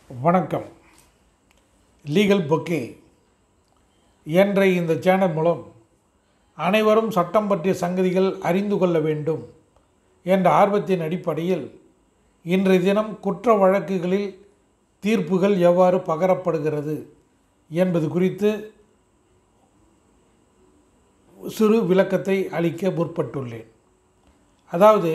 வணக்கம் legal bouquet என்ற இந்த சேனல் மூலம் அனைவரும் சட்டம் பற்றிய சங்கதிகள் அறிந்து கொள்ள வேண்டும் என்ற ஆர்வத்தின் அடிப்படையில் இன்றைய தினம் குற்ற வழக்குகளில் தீர்ப்புகள் எவ்வாறு பகரப்படுகிறது என்பது குறித்து சிறு விளக்கத்தை அளிக்க முற்பட்டுள்ளேன் அதாவது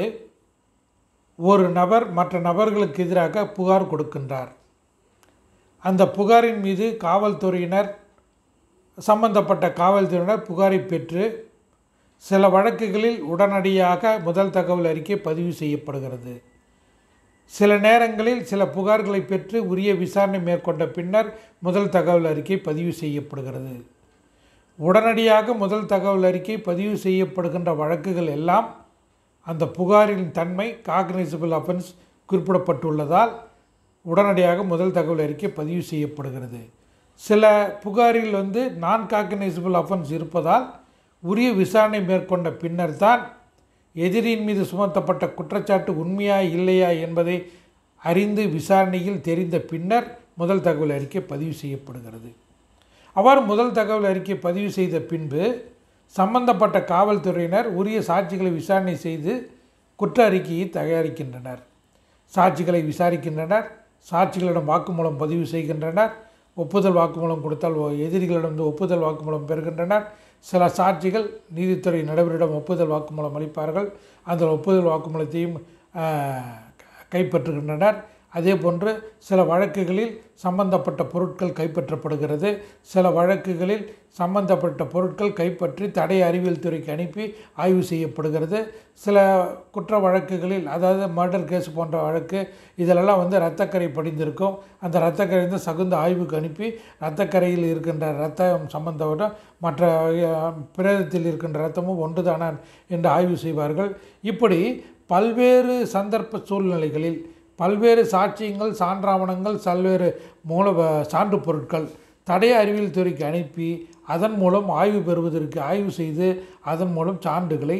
ஒரு நபர் மற்ற நபர்களுக்கு எதிராக புகார் கொடுக்கின்றார் அந்த புகாரின் மீது காவல்துறையினர் சம்பந்தப்பட்ட காவல்துறையினர் புகாரை பெற்று சில வழக்குகளில் உடனடியாக முதல் தகவல் அறிக்கை பதிவு செய்யப்படுகிறது சில நேரங்களில் சில புகார்களை பெற்று உரிய விசாரணை மேற்கொண்ட பின்னர் முதல் தகவல் அறிக்கை பதிவு செய்யப்படுகிறது உடனடியாக முதல் தகவல் அறிக்கை பதிவு செய்யப்படுகின்ற வழக்குகள் எல்லாம் அந்த புகாரின் தன்மை காக்னிசபிள் அஃபென்ஸ் குறிப்பிடப்பட்டுள்ளதால் உடனடியாக முதல் தகவல் அறிக்கை பதிவு செய்யப்படுகிறது சில புகாரில் வந்து நான் காக்னைசபிள் அஃபென்ஸ் இருப்பதால் உரிய விசாரணை மேற்கொண்ட பின்னர் தான் எதிரியின் மீது சுமத்தப்பட்ட குற்றச்சாட்டு உண்மையா இல்லையா என்பதை அறிந்து விசாரணையில் தெரிந்த பின்னர் முதல் தகவல் அறிக்கை பதிவு செய்யப்படுகிறது அவ்வாறு முதல் தகவல் அறிக்கை பதிவு செய்த பின்பு சம்பந்தப்பட்ட காவல்துறையினர் உரிய சாட்சிகளை விசாரணை செய்து குற்ற அறிக்கையை தயாரிக்கின்றனர் சாட்சிகளை விசாரிக்கின்றனர் சாட்சிகளிடம் வாக்குமூலம் பதிவு செய்கின்றனர் ஒப்புதல் வாக்குமூலம் கொடுத்தால் ஒ- எதிரிகளிடம் ஒப்புதல் வாக்குமூலம் பெறுகின்றனர் சில சாட்சிகள் நீதித்துறை நடுவரிடம் ஒப்புதல் வாக்குமூலம் அளிப்பார்கள் அந்த ஒப்புதல் வாக்குமூலத்தையும் ஆஹ், கைப்பற்றுகின்றனர் அதே போன்று சில வழக்குகளில் சம்பந்தப்பட்ட பொருட்கள் கைப்பற்றப்படுகிறது சில வழக்குகளில் சம்பந்தப்பட்ட பொருட்கள் கைப்பற்றி தடை அறிவியல் துறைக்கு அனுப்பி ஆய்வு செய்யப்படுகிறது சில குற்ற வழக்குகளில் அதாவது மர்டர் கேஸ் போன்ற வழக்கு இதிலெல்லாம் வந்து இரத்தக்கரை படிந்திருக்கும் அந்த இரத்தக்கரை வந்து சகுந்த ஆய்வுக்கு அனுப்பி இரத்தக்கரையில் இருக்கின்ற இரத்தம் சம்பந்தப்பட்ட மற்ற அஹ், பிரேதத்தில் இருக்கின்ற இரத்தமும் ஒன்றுதானா என்று ஆய்வு செய்வார்கள் இப்படி பல்வேறு சந்தர்ப்ப சூழ்நிலைகளில் பல்வேறு சாட்சியங்கள் சான்றாவணங்கள் பல்வேறு மூல சான்று பொருட்கள் தடய அறிவியல் துறைக்கு அனுப்பி அதன் மூலம் ஆய்வு பெறுவதற்கு ஆய்வு செய்து அதன் மூலம் சான்றுகளை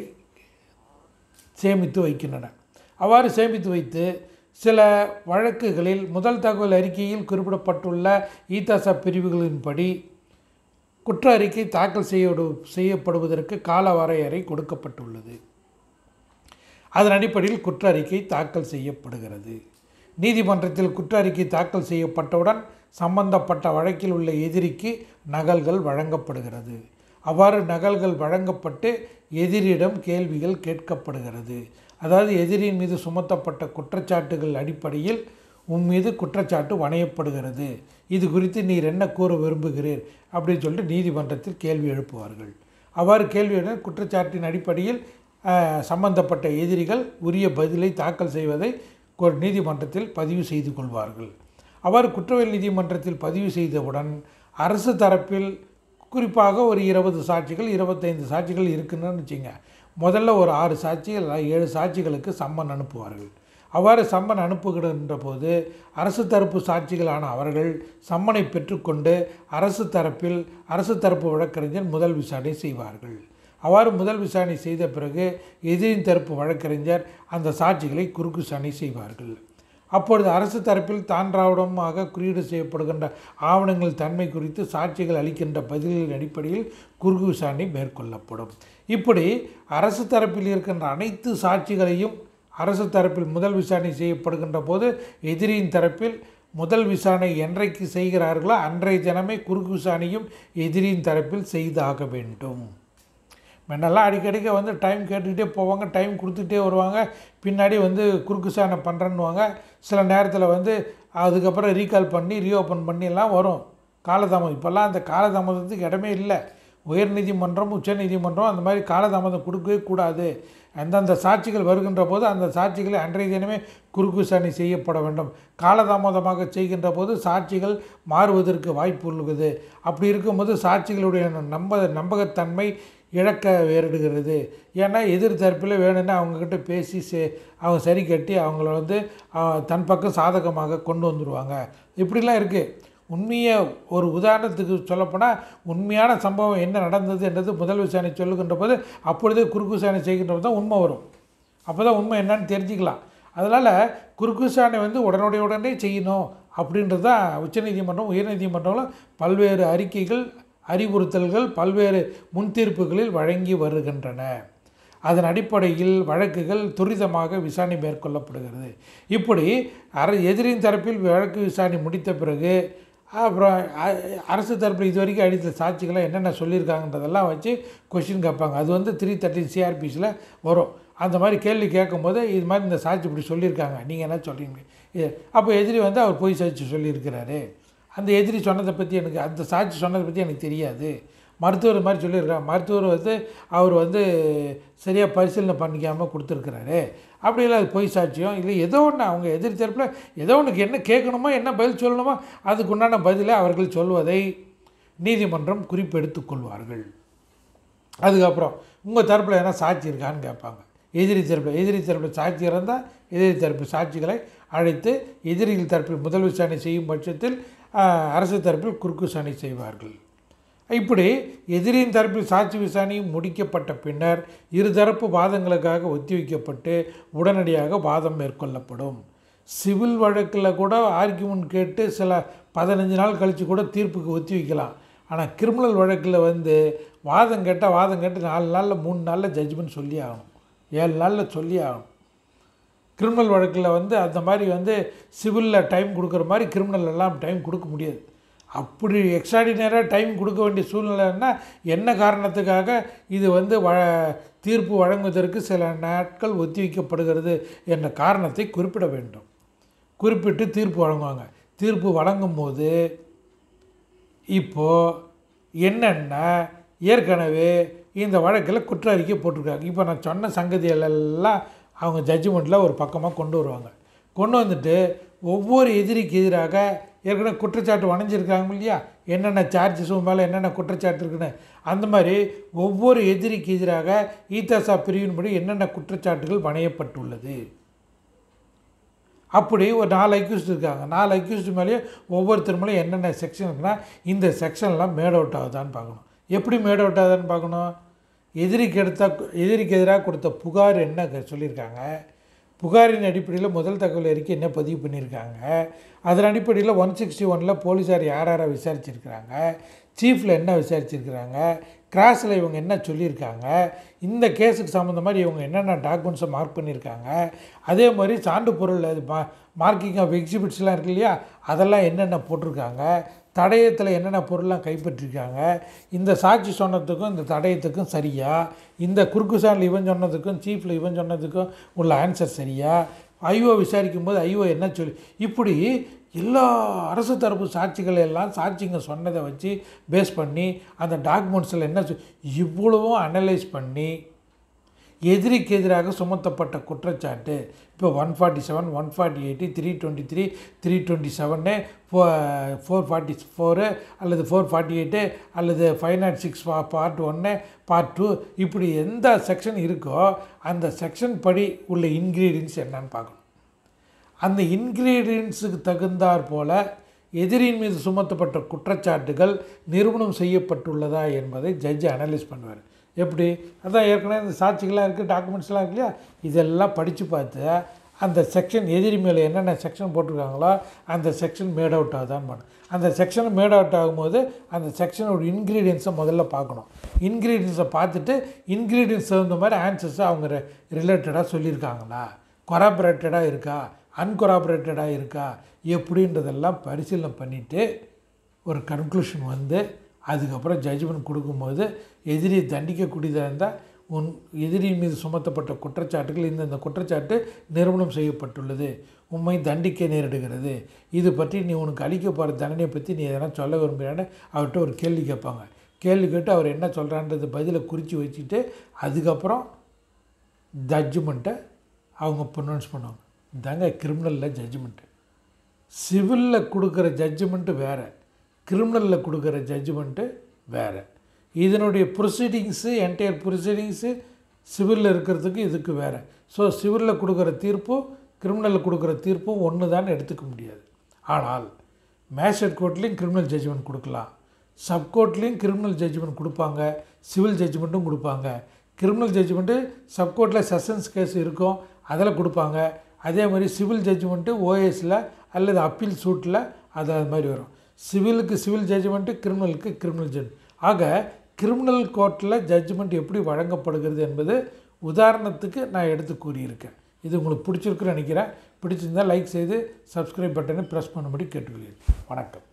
சேமித்து வைக்கின்றன அவ்வாறு சேமித்து வைத்து சில வழக்குகளில் முதல் தகவல் அறிக்கையில் குறிப்பிடப்பட்டுள்ள ஈத்தாசா பிரிவுகளின்படி குற்ற அறிக்கை தாக்கல் செய்ய செய்யப்படுவதற்கு கால வரையறை கொடுக்கப்பட்டுள்ளது அதன் அடிப்படையில் குற்ற அறிக்கை தாக்கல் செய்யப்படுகிறது நீதிமன்றத்தில் குற்ற அறிக்கை தாக்கல் செய்யப்பட்டவுடன் சம்பந்தப்பட்ட வழக்கில் உள்ள எதிரிக்கு நகல்கள் வழங்கப்படுகிறது அவ்வாறு நகல்கள் வழங்கப்பட்டு எதிரியிடம் கேள்விகள் கேட்கப்படுகிறது அதாவது எதிரியின் மீது சுமத்தப்பட்ட குற்றச்சாட்டுகள் அடிப்படையில் உன் மீது குற்றச்சாட்டு வணையப்படுகிறது இது குறித்து நீர் என்ன கூற விரும்புகிறீர் அப்படின்னு சொல்லிட்டு நீதிமன்றத்தில் கேள்வி எழுப்புவார்கள் அவ்வாறு கேள்வி எழு குற்றச்சாட்டின் அடிப்படையில் அஹ், சம்பந்தப்பட்ட எதிரிகள் உரிய பதிலை தாக்கல் செய்வதை கொ- நீதிமன்றத்தில் பதிவு செய்து கொள்வார்கள் அவ்வாறு குற்றவியல் நீதிமன்றத்தில் பதிவு செய்தவுடன் அரசு தரப்பில் குறிப்பாக ஒரு இருபது சாட்சிகள் இருபத்தைந்து சாட்சிகள் இருக்குன்னு வச்சுங்க முதல்ல ஒரு ஆறு சாட்சிகள் இல்ல ஏழு சாட்சிகளுக்கு சம்மன் அனுப்புவார்கள் அவ்வாறு சம்மன் அனுப்புகின்ற போது அரசு தரப்பு சாட்சிகளான அவர்கள் சம்மனை பெற்றுக்கொண்டு அரசு தரப்பில் அரசு தரப்பு வழக்கறிஞர் முதல் விசாரணை செய்வார்கள் அவ்வாறு முதல் விசாரணை செய்த பிறகு எதிரின் தரப்பு வழக்கறிஞர் அந்த சாட்சிகளை குறுக்கு விசாரணை செய்வார்கள் அப்பொழுது அரசு தரப்பில் தான்றாவிடமாக குறியீடு செய்யப்படுகின்ற ஆவணங்கள் தன்மை குறித்து சாட்சிகள் அளிக்கின்ற பதில்களின் அடிப்படையில் குறுக்கு விசாரணை மேற்கொள்ளப்படும் இப்படி அரசு தரப்பில் இருக்கின்ற அனைத்து சாட்சிகளையும் அரசு தரப்பில் முதல் விசாரணை செய்யப்படுகின்ற போது எதிரியின் தரப்பில் முதல் விசாரணை என்றைக்கு செய்கிறார்களோ அன்றைய தினமே குறுக்கு விசாரணையும் எதிரியின் தரப்பில் செய்தாக வேண்டும் முன்னெல்லாம் அடிக்கடிக்க வந்து டைம் கேட்டுக்கிட்டே போவாங்க டைம் கொடுத்துட்டே வருவாங்க பின்னாடி வந்து குறுக்கு விசாரணை பண்ணுறேன்னுவாங்க சில நேரத்தில் வந்து அதுக்கப்புறம் ரீகால் பண்ணி ரீஓப்பன் பண்ணி எல்லாம் வரும் காலதாமதம் இப்போல்லாம் அந்த காலதாமதத்துக்கு இடமே இல்லை உயர்நீதிமன்றம் உச்சநீதிமன்றம் அந்த மாதிரி காலதாமதம் கொடுக்கவே கூடாது அந்தந்த சாட்சிகள் வருகின்ற போது அந்த சாட்சிகளை அன்றைய தினமே குறுக்கு விசாரணை செய்யப்பட வேண்டும் காலதாமதமாக செய்கின்ற போது சாட்சிகள் மாறுவதற்கு வாய்ப்பு உள்ளது அப்படி இருக்கும்போது சாட்சிகளுடைய நம்ப நம்பகத்தன்மை இழக்க நேரிடுகிறது ஏன்னா எதிர் தரப்பில் வேணும்னா அவங்கக்கிட்ட பேசி சே அவங்க சரி கட்டி அவங்கள வந்து ஆஹ், தன் பக்கம் சாதகமாக கொண்டு வந்துடுவாங்க இப்படிலாம் இருக்குது உண்மையை ஒரு உதாரணத்துக்கு சொல்லப்போனால் உண்மையான சம்பவம் என்ன நடந்தது என்றது முதல் விசாரணை சொல்லுகின்ற போது அப்பொழுதே குறுக்கு விசாரணை செய்கின்ற போது தான் உண்மை வரும் அப்போ தான் உண்மை என்னன்னு தெரிஞ்சுக்கலாம் அதனால் குறுக்கு விசாரணை வந்து உடனுடைய உடனே செய்யணும் அப்படின்றது தான் உச்சநீதிமன்றம் உயர்நீதிமன்றங்களும் பல்வேறு அறிக்கைகள் அறிவுறுத்தல்கள் பல்வேறு முன்தீர்ப்புகளில் வழங்கி வருகின்றன அதன் அடிப்படையில் வழக்குகள் துரிதமாக விசாரணை மேற்கொள்ளப்படுகிறது இப்படி அர எதிரின் தரப்பில் வழக்கு விசாரணை முடித்த பிறகு அப்புறம் அ- அரசு தரப்பில் இது வரைக்கும் அடித்த சாட்சிகளை என்னென்ன சொல்லியிருக்காங்கன்றதெல்லாம் வச்சு கொஷின் கேட்பாங்க அது வந்து த்ரீ தேர்ட்டின் சிஆர்பிஸில் வரும் அந்த மாதிரி கேள்வி கேட்கும்போது இது மாதிரி இந்த சாட்சி இப்படி சொல்லியிருக்காங்க நீங்கள் என்ன சொல்கிறீங்க இது அப்போ எதிரி வந்து அவர் பொய் சாட்சி சொல்லியிருக்கிறாரு அந்த எதிரி சொன்னதை பற்றி எனக்கு அந்த சாட்சி சொன்னதை பற்றி எனக்கு தெரியாது மருத்துவர் மாதிரி சொல்லியிருக்காங்க மருத்துவர் வந்து அவர் வந்து சரியாக பரிசீலனை பண்ணிக்காமல் கொடுத்துருக்குறாரு அப்படி இல்லை அது பொய் சாட்சியம் இல்லை ஏதோ ஒன்று அவங்க எதிர் தரப்பில் ஏதோ ஒன்றுக்கு என்ன கேட்கணுமோ என்ன பதில் சொல்லணுமோ அதுக்கு உண்டான பதிலை அவர்கள் சொல்வதை நீதிமன்றம் குறிப்பெடுத்துக் கொள்வார்கள் அதுக்கப்புறம் உங்கள் தரப்பில் எதனா சாட்சி இருக்கான்னு கேட்பாங்க எதிரி தரப்பில் எதிரி தரப்பில் சாட்சி இருந்தால் எதிரி தரப்பு சாட்சிகளை அழைத்து எதிரிகள் தரப்பில் முதல் விசாரணை செய்யும் பட்சத்தில் ஆஹ், அரசு தரப்பில் குறுக்கு விசாரணை செய்வார்கள் இப்படி எதிரியின் தரப்பில் சாட்சி விசாரணை முடிக்கப்பட்ட பின்னர் இருதரப்பு வாதங்களுக்காக ஒத்திவைக்கப்பட்டு உடனடியாக வாதம் மேற்கொள்ளப்படும் சிவில் வழக்கில் கூட ஆர்கியூமெண்ட் கேட்டு சில பதினஞ்சு நாள் கழித்து கூட தீர்ப்புக்கு ஒத்தி வைக்கலாம் ஆனால் கிரிமினல் வழக்கில் வந்து வாதம் கேட்டால் வாதம் கேட்டு நாலு நாளில் மூணு நாளில் ஜட்ஜ்மெண்ட் சொல்லி ஆகணும் ஏழு நாளில் சொல்லி ஆகணும் கிரிமினல் வழக்கில் வந்து அந்த மாதிரி வந்து சிவிலில் டைம் கொடுக்குற மாதிரி கிரிமினல் எல்லாம் டைம் கொடுக்க முடியாது அப்படி எக்ஸ்ட்ராடினரியாக டைம் கொடுக்க வேண்டிய சூழ்நிலைன்னா என்ன காரணத்துக்காக இது வந்து வ தீர்ப்பு வழங்குவதற்கு சில நாட்கள் ஒத்திவைக்கப்படுகிறது என்ற காரணத்தை குறிப்பிட வேண்டும் குறிப்பிட்டு தீர்ப்பு வழங்குவாங்க தீர்ப்பு வழங்கும் போது இப்போது என்னென்ன ஏற்கனவே இந்த வழக்கில் குற்ற அறிக்கை போட்டிருக்காங்க இப்போ நான் சொன்ன சங்கதிகள் எல்லாம் அவங்க ஜட்ஜ்மெண்ட்டில் ஒரு பக்கமாக கொண்டு வருவாங்க கொண்டு வந்துட்டு ஒவ்வொரு எதிரிக்கு எதிராக ஏற்கனவே குற்றச்சாட்டு வணைஞ்சிருக்காங்க இல்லையா என்னென்ன சார்ஜஸ் மேலே என்னென்ன குற்றச்சாட்டு இருக்குன்னு அந்த மாதிரி ஒவ்வொரு எதிரிக்கு எதிராக ஈத்தாசா பிரிவின்படி என்னென்ன குற்றச்சாட்டுகள் வணையப்பட்டுள்ளது அப்படி ஒரு நாலு அக்யூஸ்ட் இருக்காங்க நாலு அக்யூஸ்ட் மேலேயே ஒவ்வொருத்தர் மேலேயும் என்னென்ன செக்ஷன் இருக்குன்னா இந்த செக்ஷன்லாம் மேட் அவுட் ஆகுதான்னு பார்க்கணும் எப்படி மேட் அவுட் ஆகுதான்னு பார்க்கணும் எதிரிக்கு எடுத்த எதிரிக்கு எதிராக கொடுத்த புகார் என்ன க- சொல்லியிருக்காங்க புகாரின் அடிப்படையில் முதல் தகவல் அறிக்கை என்ன பதிவு பண்ணியிருக்காங்க அதன் அடிப்படையில் ஒன் சிக்ஸ்டி ஒனில் போலீஸார் யார் யாரை விசாரிச்சிருக்கிறாங்க சீஃபில் என்ன விசாரிச்சிருக்கிறாங்க கிராஸில் இவங்க என்ன சொல்லியிருக்காங்க இந்த கேஸுக்கு சம்மந்த மாதிரி இவங்க என்னென்ன டாக்குமெண்ட்ஸை மார்க் பண்ணியிருக்காங்க அதே மாதிரி சான்று பொருள் அது மா மார்க்கிங் ஆஃப் எக்ஸிபிட்ஸ்லாம் இருக்கு இல்லையா அதெல்லாம் என்னென்ன போட்டிருக்காங்க தடயத்தில் என்னென்ன பொருள்லாம் கைப்பற்றிருக்காங்க இந்த சாட்சி சொன்னதுக்கும் இந்த தடயத்துக்கும் சரியா இந்த குறுக்கு சாண்டில் இவன் சொன்னதுக்கும் சீஃபில் இவன் சொன்னதுக்கும் உள்ள ஆன்சர் சரியா ஐஓ விசாரிக்கும் போது ஐஓ என்ன சொல்லி இப்படி எல்லா அரசு தரப்பு சாட்சிகள் எல்லாம் சாட்சிங்க சொன்னதை வச்சு பேஸ் பண்ணி அந்த டாக்குமெண்ட்ஸில் என்ன சொ- இவ்வளவும் அனலைஸ் பண்ணி எதிரிக்கு எதிராக சுமத்தப்பட்ட குற்றச்சாட்டு இப்போ one forty seven one forty eighty three twenty three three twenty seven four four forty four அல்லது ஃபோர் ஃபார்ட்டி எயிட்டு அல்லது ஃபைவ் நாட் சிக்ஸ் பார்ட் ஒன்று பார்ட் டூ இப்படி எந்த செக்ஷன் இருக்கோ அந்த செக்ஷன் படி உள்ள இன்க்ரீடியன்ஸ் என்னன்னு பார்க்கணும் அந்த இன்க்ரீடியன்ஸுக்கு தகுந்தாற் போல எதிரின் மீது சுமத்தப்பட்ட குற்றச்சாட்டுகள் நிரூபணம் செய்யப்பட்டுள்ளதா என்பதை ஜட்ஜ் அனலைஸ் பண்ணுவார் எப்படி அதான் ஏற்கனவே இந்த சாட்சிகள்லாம் இருக்குது டாக்குமெண்ட்ஸ்லாம் இருக்கு இல்லையா இதெல்லாம் படித்து பார்த்து அந்த செக்ஷன் எதிரி மேலே என்னென்ன செக்ஷன் போட்டிருக்காங்களோ அந்த செக்ஷன் மேட் அவுட் ஆகுதான்னு பண்ணு அந்த செக்ஷன் மேட் அவுட் ஆகும்போது அந்த செக்ஷனோட இன்க்ரீடியன்ஸை முதல்ல பார்க்கணும் இன்க்ரீடியன்ஸை பார்த்துட்டு இன்க்ரீடியன்ஸ் தகுந்த மாதிரி ஆன்சர்ஸை அவங்க ரிலேட்டடாக சொல்லியிருக்காங்களா கொராபரேட்டடாக இருக்கா அன்கொராபரேட்டடாக இருக்கா எப்படின்றதெல்லாம் பரிசீலனை பண்ணிவிட்டு ஒரு கன்க்ளூஷன் வந்து அதுக்கப்புறம் ஜட்ஜ்மெண்ட் கொடுக்கும்போது எதிரியை தண்டிக்கக்கூடியதாக இருந்தால் உன் எதிரியின் மீது சுமத்தப்பட்ட குற்றச்சாட்டுகள் இந்தந்த குற்றச்சாட்டு நிரூபணம் செய்யப்பட்டுள்ளது உண்மை தண்டிக்க நேரிடுகிறது இது பற்றி நீ உனக்கு அளிக்க போகிற தண்டனையை பற்றி நீ எதனா சொல்ல விரும்புகிறான்னு அவர்கிட்ட ஒரு கேள்வி கேட்பாங்க கேள்வி கேட்டு அவர் என்ன சொல்கிறான்றது பதிலை குறித்து வச்சுட்டு அதுக்கப்புறம் ஜட்ஜ்மெண்ட்டை அவங்க ப்ரொனவுன்ஸ் பண்ணுவாங்க இதாங்க கிரிமினலில் ஜட்ஜ்மெண்ட்டு சிவிலில் கொடுக்குற ஜட்ஜ்மெண்ட்டு வேறு கிரிமினலில் கொடுக்குற ஜட்ஜ்மெண்ட்டு வேறு இதனுடைய ப்ரொசீடிங்ஸு என்டையர் ப்ரொசீடிங்ஸு சிவிலில் இருக்கிறதுக்கு இதுக்கு வேறு ஸோ சிவிலில் கொடுக்குற தீர்ப்பும் கிரிமினலில் கொடுக்குற தீர்ப்பும் ஒன்று தான் எடுத்துக்க முடியாது ஆனால் மேஜிஸ்ட்ரேட் கோர்ட்லேயும் கிரிமினல் ஜட்ஜ்மெண்ட் கொடுக்கலாம் சப்கோர்ட்லேயும் கிரிமினல் ஜட்ஜ்மெண்ட் கொடுப்பாங்க சிவில் ஜட்ஜ்மெண்ட்டும் கொடுப்பாங்க கிரிமினல் ஜட்ஜ்மெண்ட்டு சப்கோர்ட்டில் செஷன்ஸ் கேஸ் இருக்கும் அதில் கொடுப்பாங்க அதே மாதிரி சிவில் ஜட்ஜ்மெண்ட்டு ஓஎஸில் அல்லது அப்பீல் சூட்டில் அது அது மாதிரி வரும் சிவிலுக்கு சிவில் ஜட்ஜ்மெண்ட்டு கிரிமினலுக்கு கிரிமினல் ஜட்ஜ் ஆக கிரிமினல் கோர்ட்டில் ஜட்ஜ்மெண்ட் எப்படி வழங்கப்படுகிறது என்பது உதாரணத்துக்கு நான் எடுத்து கூறியிருக்கேன் இது உங்களுக்கு பிடிச்சிருக்குன்னு நினைக்கிறேன் பிடிச்சிருந்தால் லைக் செய்து சப்ஸ்கிரைப் பட்டனை ப்ரெஸ் பண்ணும்படி கேட்டுக்கொள்கிறேன் வணக்கம்